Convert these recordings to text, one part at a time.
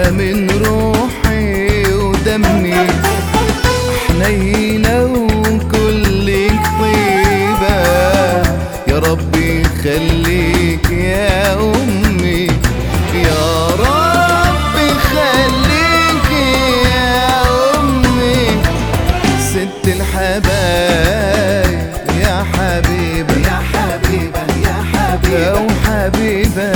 أغلى من روحي ودمي حنينة وكلك طيبة يا ربي خليك يا أمي يا ربي خليك يا أمي ست الحبايب يا حبيبة يا حبيبة يا حبيبة أو حبيبة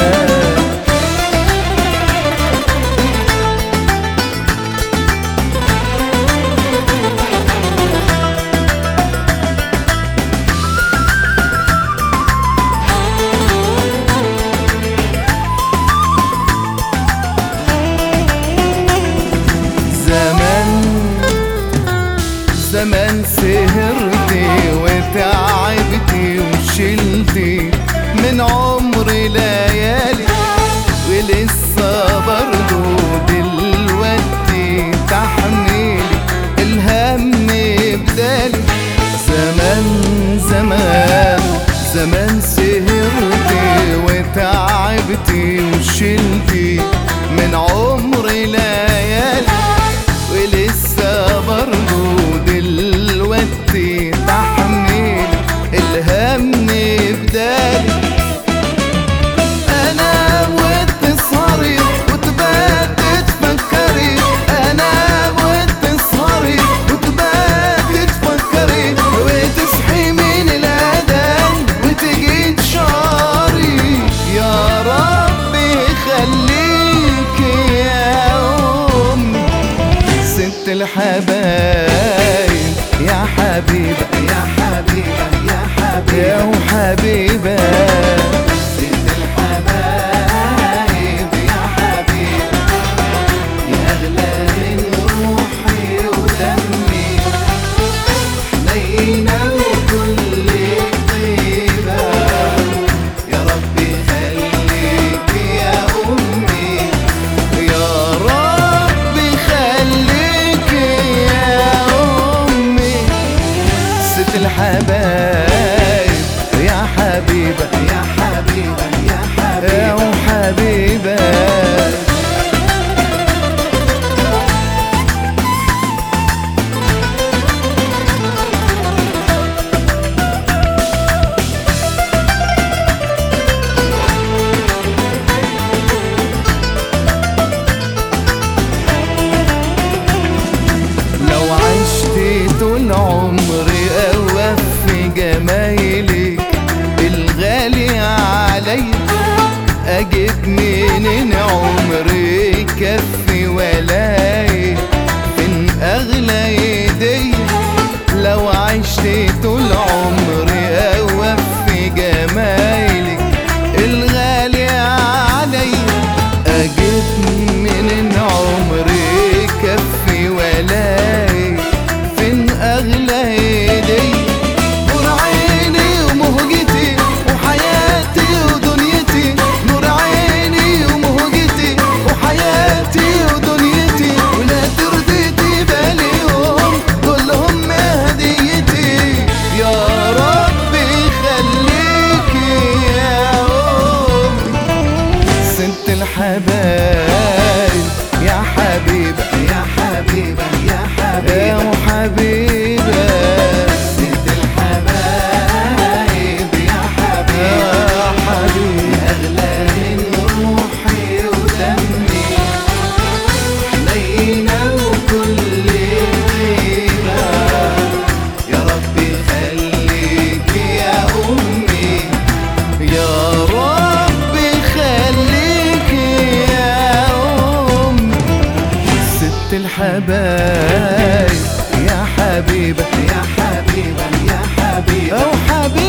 زمان زمان سهرتي وتعبتي وشلتي من عمري ليالي ولسه برضو دلوقتي تحميلي الهم بدالي زمان زمان زمان سهرتي وتعبتي وشلتي من عمري ليالي ولسه برضو دلوقتي تحميل الهم بدالي انا وتسهري وتبات تفكري انا وتسهري وتبات تفكري وتصحي من الاذان وتجي تشاري يا ربي خليك يا امي ست الحبايب يا حبيبة يا حبيبة يا حبيبة يا حبيبة ست الحبايب يا حبيبة يا أغلى من روحي ودمي حنينة وكل طيبة يا ربي خليك يا أمي يا ربي خليك يا أمي ست الحبايب يا حبيبة يا حبيبة يا حبيبة يا حبيبة لو عشت طول عمري اوفي جمايلك الغالي علي اجيب منين عمري كفي ولاي فين اغلى ايدي لو عشت طول عمري اوفي جمايلك الغالي علي اجيب منين عمري كفي ولاي فين اغلى ايدي نور عيني ومهجتي وحياتي ودنيتي نور عيني ومهجتي وحياتي ودنيتي ولا ترضيتي باليهم كلهم هديتي يا ربي خليكي يا أمي ست الحبايب يا حبيبة يا حبيبة يا حبيبة يا حبيبة ست الحبايب يا حبيبة يا حبيبة أغلى من روحي ودمي حنينة وكل طيبة يا ربي خليك يا أمي يا ربي خليك يا أمي ست الحبايب يا حبيبة يا حبيبة يا حبيبة أو حبيبة